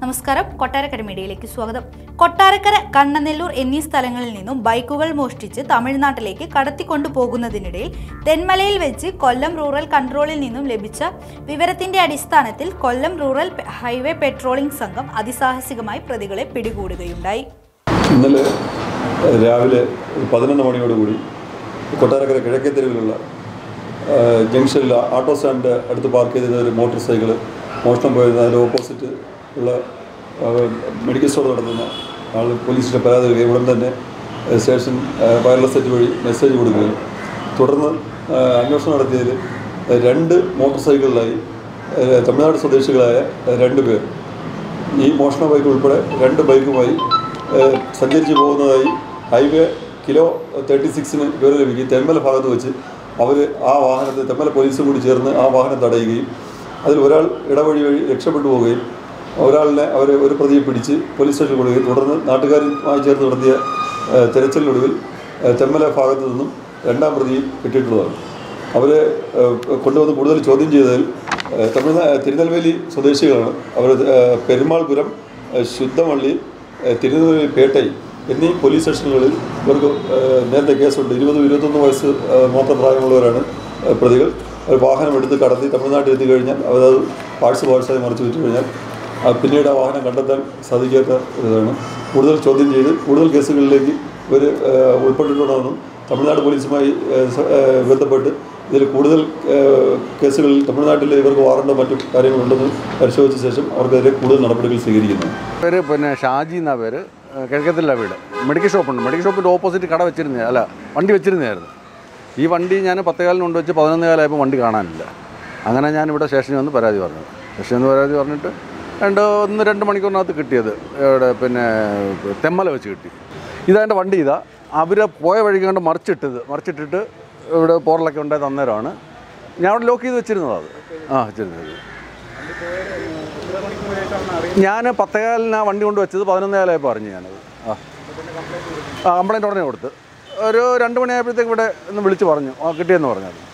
നമസ്കാരം കൊട്ടാരക്കര മീഡിയയിലേക്ക് സ്വാഗതം കൊട്ടാരക്കര കണ്ണനെല്ലൂർ എന്നീ സ്ഥലങ്ങളിൽ നിന്നും ബൈക്കുകൾ മോഷ്ടിച്ച് തമിഴ്നാട്ടിലേക്ക് കടത്തിക്കൊണ്ടു പോകുന്നതിനിടയിൽ തെന്മലയിൽ വെച്ച് കൊല്ലം റൂറൽ കൺട്രോളിൽ നിന്നും ലഭിച്ച വിവരത്തിന്റെ അടിസ്ഥാനത്തിൽ കൊല്ലം റൂറൽ പെ- ഹൈവേ പെട്രോളിംഗ് സംഘം അതിസാഹസികമായി പ്രതികളെ പിടികൂടുകയുണ്ടായി ഇന്നലെ രാവിലെ ഒരു പതിനൊന്ന് മണിയോടുകൂടി കൊട്ടാരക്കര കിഴക്കേ തെരുവിലുള്ള ആ, ജംഗ്ഷനിൽ ഓട്ടോ സ്റ്റാൻഡിൻ്റെ അടുത്ത് പാർക്ക് ചെയ്തിരുന്ന ഒരു മോട്ടോർ സൈക്കിൾ മോഷണം പോയിരുന്ന അതിൻ്റെ ഓപ്പോസിറ്റ് ഉള്ള ആ, മെഡിക്കൽ സ്റ്റോർ നടത്തുന്ന ആൾ പോലീസിൻ്റെ പരാതി വരികയും ഉടൻ തന്നെ ആ, സ്റ്റേഷൻ ആ, വയർലെസ് സെറ്റ് വഴി മെസ്സേജ് കൊടുക്കുകയും തുടർന്ന് ആ, അന്വേഷണം നടത്തിയതിൽ രണ്ട് മോട്ടോർ സൈക്കിളിലായി ആ, തമിഴ്നാട് സ്വദേശികളായ രണ്ട് പേർ ഈ മോഷണ ബൈക്ക് ഉൾപ്പെടെ രണ്ട് ബൈക്കുമായി ഏഹ്, സഞ്ചരിച്ച് പോകുന്നതായി ഹൈവേ കിലോ തേർട്ടി സിക്സിന് വിവരം ലഭിക്കുകയും തെന്മല ഭാഗത്ത് വെച്ച് അവർ ആ വാഹനത്തെ തെന്മല പോലീസും കൂടി ചേർന്ന് ആ വാഹനം തടയുകയും അതിൽ ഒരാൾ ഇടവഴി വഴി രക്ഷപ്പെട്ടു പോവുകയും ഒരാളിനെ അവർ ഒരു പ്രതിയെ പിടിച്ച് പോലീസ് സ്റ്റേഷനിൽ കൊടുക്കുകയും തുടർന്ന് നാട്ടുകാരുമായി ചേർന്ന് നടത്തിയ ഏഹ്, തെരച്ചിലിനൊടുവിൽ ഏഹ്, തെന്മല ഭാഗത്തു നിന്നും രണ്ടാം പ്രതിയും കിട്ടിയിട്ടുള്ളതാണ് അവരെ ഏഹ്, കൊണ്ടുവന്ന് കൂടുതൽ ചോദ്യം ചെയ്തതിൽ ഏഹ്, തമിഴ്നാ തിരുനെൽവേലി സ്വദേശികളാണ് അവർ ഏഹ്, പെരുമാൾപുരം ഏഹ്, ശുദ്ധമള്ളി ഏഹ്, തിരുനെൽവേലി പേട്ടൈ എന്നീ പോലീസ് സ്റ്റേഷനുകളിൽ ഇവർക്ക് ഏഹ്, നേരത്തെ കേസുണ്ട് ഇരുപതും ഇരുപത്തൊന്ന് വയസ്സ് ഏഹ്, മാത്രം പ്രായമുള്ളവരാണ് ഏഹ്, പ്രതികൾ ഒരു വാഹനം എടുത്ത് കടത്തി തമിഴ്നാട്ടിൽ എത്തി കഴിഞ്ഞാൽ അവരത് പാഴ്സ് പാഴ്സായി മറിച്ച് വിറ്റ് കഴിഞ്ഞാൽ ആ പിന്നീട് ആ വാഹനം കണ്ടെത്താൻ സാധിക്കാത്ത ഒരു ഇതാണ് കൂടുതൽ ചോദ്യം ചെയ്ത് കൂടുതൽ കേസുകളിലേക്ക് ഇവർ ഉൾപ്പെട്ടിട്ടുണ്ടെന്നും തമിഴ്നാട് പോലീസുമായി ഏഹ്, സ- ഏഹ്, ബന്ധപ്പെട്ട് ഇതിൽ കൂടുതൽ ഏഹ്, കേസുകളിൽ തമിഴ്നാട്ടിൽ ഇവർക്ക് വാറണ്ടോ മറ്റു കാര്യങ്ങളുണ്ടെന്ന് പരിശോധിച്ച ശേഷം അവർക്കെതിരെ കൂടുതൽ നടപടികൾ സ്വീകരിക്കുന്നു പേര് പിന്നെ ഷാജി എന്നാ പേര് ഏഹ് കിഴക്കത്തില്ല വീട് മെഡിക്കൽ ഷോപ്പുണ്ട് മെഡിക്കൽ ഷോപ്പിൻ്റെ ഓപ്പോസിറ്റ് കട വെച്ചിരുന്നേ അല്ല വണ്ടി വെച്ചിരുന്നതായിരുന്നു ഈ വണ്ടി ഞാൻ പത്തേകാലിന് കൊണ്ട് വെച്ച് പതിനൊന്ന് കാലമായപ്പോൾ വണ്ടി കാണാനില്ല അങ്ങനെ ഞാൻ ഇവിടെ സ്റ്റേഷനിൽ വന്ന് പരാതി പറഞ്ഞു സ്റ്റേഷനിൽ നിന്ന് പരാതി പറഞ്ഞിട്ട് രണ്ട് ഒന്ന് രണ്ട് മണിക്കൂറിനകത്ത് കിട്ടിയത് ഇവിടെ പിന്നെ തെമ്മല വെച്ച് കിട്ടി ഇതാൻ്റെ വണ്ടി ഇതാ അവർ പോയ വഴി കണ്ട് മറിച്ചിട്ടത് മറിച്ചിട്ടിട്ട് ഇവിടെ പോറലൊക്കെ ഉണ്ടായത് അന്നേരമാണ് ഞാൻ അവിടെ ലോക്ക് ചെയ്ത് വെച്ചിരുന്നതാണ് അത് ആ വെച്ചിരുന്നത് ഞാൻ പത്തേകാലിന് ആ വണ്ടി കൊണ്ട് വെച്ചത് പതിനൊന്നേ കാലമായപ്പോൾ അറിഞ്ഞു ഞാനത് ആ ആ കംപ്ലൈൻറ്റ് ഉടനെ കൊടുത്ത് ഒരു രണ്ട് മണിയായപ്പോഴത്തേക്ക് ഇവിടെ ഒന്ന് വിളിച്ച് പറഞ്ഞു ആ കിട്ടിയെന്ന് പറഞ്ഞത്